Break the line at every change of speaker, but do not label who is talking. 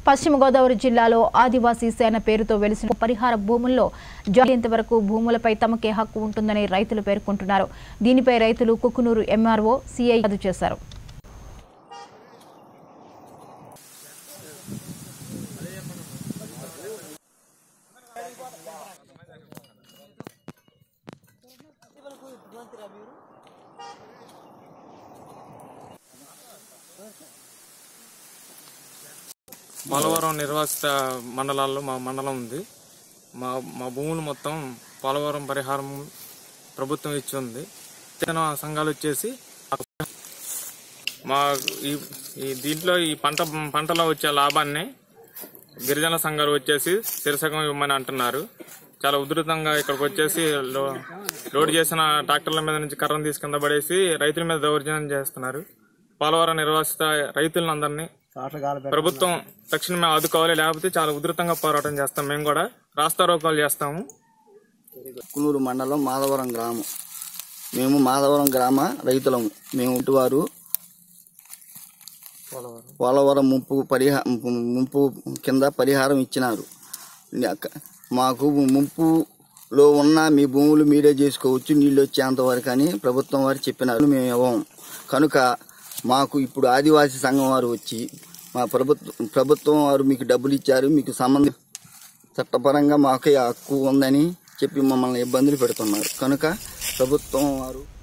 పశ్చిమ గోదావరి జిల్లాలో ఆదివాసీ సేన పేరుతో వెలిసిన పరిహార భూముల్లో జాలేంత వరకు భూములపై తమకే హక్కు ఉంటుందని రైతులు పేర్కొంటున్నారు దీనిపై రైతులు కుకునూరు ఎంఆర్ఓ సిఐ రద్దు చేశారు
పోలవరం నిర్వాసిత మండలాల్లో మా మండలం ఉంది మా మా భూములు మొత్తం పోలవరం పరిహారం ప్రభుత్వం ఇచ్చి ఉంది తెలంగాణ సంఘాలు వచ్చేసి మా ఈ ఈ దీంట్లో ఈ పంట పంటలో వచ్చే లాభాన్ని గిరిజన సంఘాలు వచ్చేసి శిరసగం ఇవ్వమని అంటున్నారు చాలా ఉధృతంగా ఇక్కడికి వచ్చేసి లో- లోడ్ చేసిన ట్రాక్టర్ల మీద నుంచి కర్రను తీసుకుంద పడేసి రైతుల మీద దౌర్జన్యం చేస్తున్నారు పోలవరం నిర్వాసిత రైతులందరినీ ప్రభుత్వం తక్షణమే ఆదుకోవాలి లేకపోతే చాలా ఉధృతంగా పోరాటం చేస్తాం మేము కూడా రాస్తా రోకాలు చేస్తాము
కునూరు మండలం మాధవరం గ్రామం మేము మాధవరం గ్రామ రైతులము మేము ఇంటివారు పోలవరం ముంపు పరిహా ముంపు కింద పరిహారం ఇచ్చినారు అక్క- మాకు ముంపులో ఉన్న మీ భూములు మీరే చేసుకోవచ్చు నీళ్ళు వచ్చేంత వరకు అని ప్రభుత్వం వారు చెప్పినారు మేము ఇవ్వం కనుక మాకు ఇప్పుడు ఆదివాసీ సంఘం వారు వచ్చి మా ప్రభుత్వం ప్రభుత్వం వారు మీకు డబ్బులు ఇచ్చారు మీకు సంబంధం చట్టపరంగా మాకే హక్కు ఉందని చెప్పి మమ్మల్ని ఇబ్బందులు పెడుతున్నారు కనుక ప్రభుత్వం వారు